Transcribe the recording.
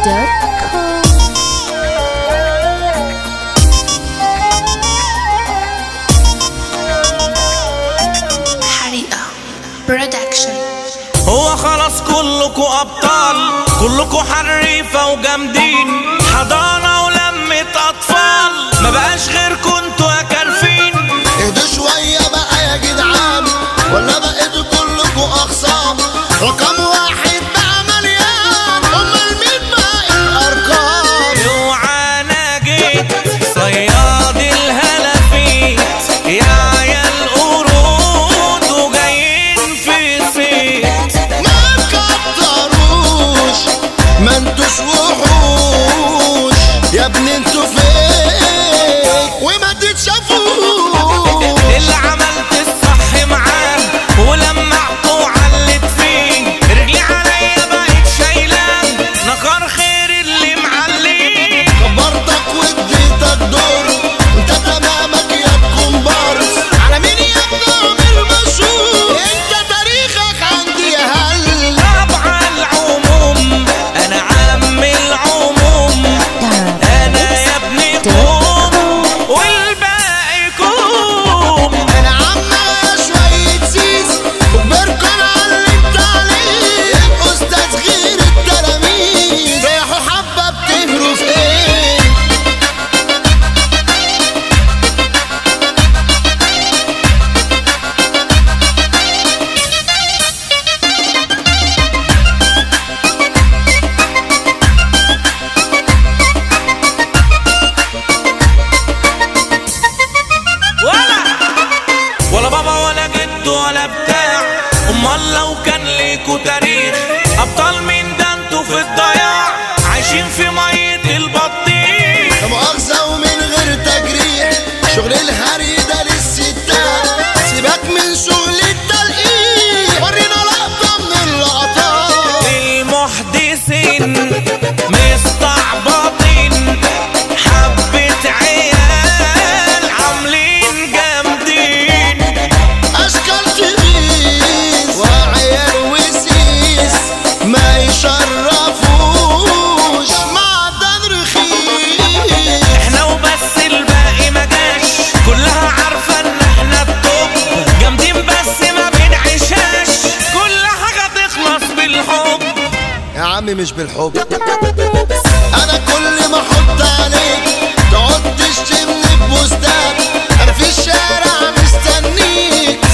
حريقة برودكشن هو خلاص كلكوا ابطال كلكوا حريفه وجامدين حضانه ولمه اطفال ما بقاش غيركوا انتوا يا كارفين اهدوا شوية بقى يا جدعان ولا بقيتوا كلكوا أخصام رقم واحد بقى مليان أمال مين باقي الأرقام اوعى انا جيت صياد الهلافيت يا عيال قرود وجايين في صيت ما تكتروش ما انتوش وحوش يا ابني انتوا فين وما تتشافوش اللي عملت الصح معاه ولمعته وعلت فيه رجلي عليا بقت شايلاه نكر خير اللي معليه كبرتك واديتك دور انت تمامك يا كومبارس على مين يا ابن المشهور انت تاريخك عندي يا هل طبعا العموم انا عم العموم انا يا ابني قوم والباقي كوم انا عم شوية سيس وكبركم علمت عليه استاذ غير التلاميذ رايحوا حبة بتهروا في ايه ولا ولا بابا ولا جد ولا بتاع امال لو كان ليكوا تاريخ ابطال مين ده انتوا في الضياع عايشين في ميه البطيخ لا مؤاخذة ومن غير تجريح شغل الهري ده للستات سيبك من شغل التلقيح ورينا لقطة من اللقطات المحدثين مستعبطين حبة عيال عاملين جامدين أشكال تغيظ وعيال وسيس ما يشرفوش معدن رخيص احنا وبس الباقي ما جاش كلها عارفة ان احنا التوب جامدين بس ما بنعيشاش كل حاجة تخلص بالحب يا عمي مش بالحب انا كل ما احط عليك تقعد تشتمني ببوستات انا في الشارع مستنيك